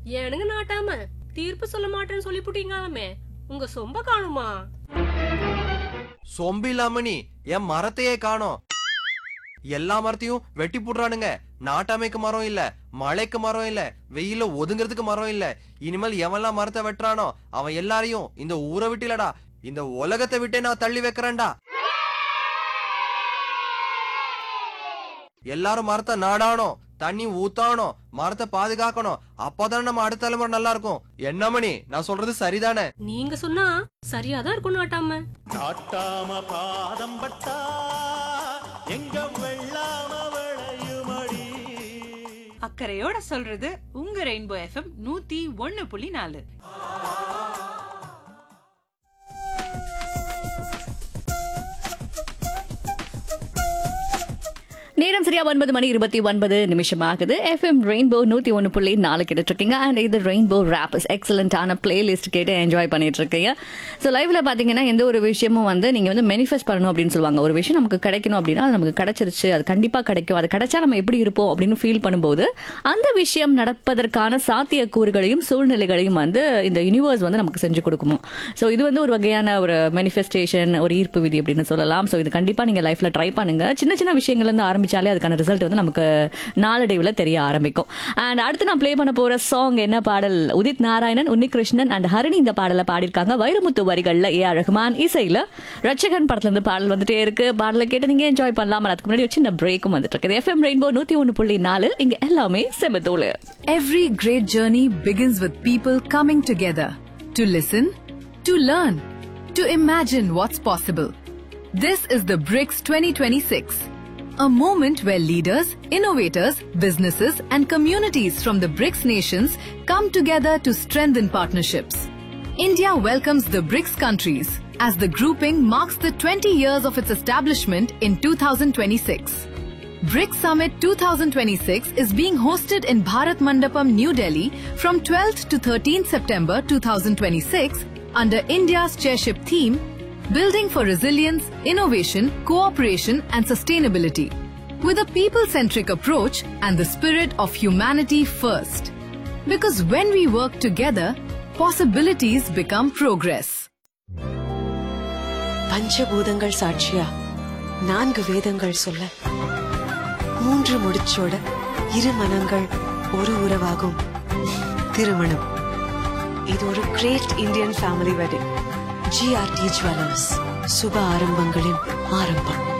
ஏனுங்க நாட்டாம தீர்ப்பு சொல்ல மாட்டேன்னு சொல்லி புட்டீங்களாமே உங்க சொம்ப காணுமா சொம்பு இல்லாம நீ என் மரத்தையே காணோம் எல்லா மரத்தையும் வெட்டி போடுறானுங்க நாட்டாமைக்கு மரம் இல்ல மழைக்கு மரம் இல்ல வெயில ஒதுங்கிறதுக்கு மரம் இல்ல இனிமேல் எவன்லாம் மரத்தை வெட்டுறானோ அவன் எல்லாரையும் இந்த ஊரை விட்டு இல்லடா இந்த உலகத்தை விட்டே நான் தள்ளி வைக்கிறேன்டா எல்லாரும் மரத்தை நாடாணும் தண்ணி ஊத்தாணும் மரத்தை பாதுகாக்கணும் அப்பதானே நம்ம அடுத்த தலைமுறை நல்லா இருக்கும் என்ன மணி நான் சொல்றது சரிதானே நீங்க சொன்னா சரியாதான் இருக்கும் நாட்டாம காட்டாம பாதம் பட்டா எங்க வெள்ளாம விளையுமடி அக்கறையோட சொல்றது உங்க ரெயின்போ எஃப்எம் நூத்தி ஒண்ணு புள்ளி நாலு நேரம் சரியா ஒன்பது மணி இருபத்தி ஒன்பது நிமிஷம் ஆகுது எஃப்எம் ரெயின்போ நூத்தி ஒன்று புள்ளி நாலு கேட்டுட்டு இருக்கீங்க அண்ட் இது ரெயின்போ ரேப் எக்ஸலண்டான பிளேலிஸ்ட் கேட்டு என்ஜாய் பண்ணிட்டு இருக்கீங்க ஸோ லைவ்ல பாத்தீங்கன்னா எந்த ஒரு விஷயமும் வந்து நீங்க வந்து மேனிஃபெஸ்ட் பண்ணணும் அப்படின்னு சொல்லுவாங்க ஒரு விஷயம் நமக்கு கிடைக்கணும் அப்படின்னா அது நமக்கு கிடைச்சிருச்சு அது கண்டிப்பா கிடைக்கும் அது கிடைச்சா நம்ம எப்படி இருப்போம் அப்படின்னு ஃபீல் பண்ணும்போது அந்த விஷயம் நடப்பதற்கான சாத்தியக்கூறுகளையும் சூழ்நிலைகளையும் வந்து இந்த யூனிவர்ஸ் வந்து நமக்கு செஞ்சு கொடுக்குமோ ஸோ இது வந்து ஒரு வகையான ஒரு மேனிஃபெஸ்டேஷன் ஒரு ஈர்ப்பு விதி அப்படின்னு சொல்லலாம் ஸோ இது கண்டிப்பா நீங்க லைஃப்ல ட்ரை பண்ணுங்க சின்ன சின்ன விஷயங்கள்ல இருந்து ஆரம்பிச்சாலே அதுக்கான ரிசல்ட் வந்து நமக்கு நாளடைவில் தெரிய ஆரம்பிக்கும் அண்ட் அடுத்து நான் ப்ளே பண்ண போற சாங் என்ன பாடல் உதித் நாராயணன் உன்னிகிருஷ்ணன் அண்ட் ஹரிணி இந்த பாடலை பாடியிருக்காங்க வைரமுத்து வரிகள்ல ஏ ஆர் ரஹ்மான் இசையில ரட்சகன் படத்துல இருந்து பாடல் வந்துட்டே இருக்கு பாடலை கேட்டு நீங்க என்ஜாய் பண்ணலாம் அதுக்கு முன்னாடி ஒரு சின்ன பிரேக்கும் வந்துட்டு இருக்குது எஃப்எம் ரெயின்போ நூத்தி ஒன்று புள்ளி நாலு இங்க எல்லாமே செமத்தோடு Every great journey begins with people coming together to listen, to learn, to imagine what's possible. This is the BRICS 2026, a moment where leaders, innovators, businesses, and communities from the BRICS nations come together to strengthen partnerships. India welcomes the BRICS countries as the grouping marks the 20 years of its establishment in 2026. BRICS Summit 2026 is being hosted in Bharat Mandapam, New Delhi from 12th to 13th September 2026 under India's chairship theme Building for Resilience, Innovation, Cooperation and Sustainability with a people-centric approach and the spirit of humanity first. Because when we work together, possibilities become progress. பஞ்சபூதங்கள் சாட்சியா நான்கு வேதங்கள் சொல்ல மூன்று முடிச்சோட இரு மனங்கள் ஒரு உறவாகும் திருமணம் இது ஒரு great Indian family wedding GRT jewellers சுப ஆரம்பங்களின் ஆரம்பம்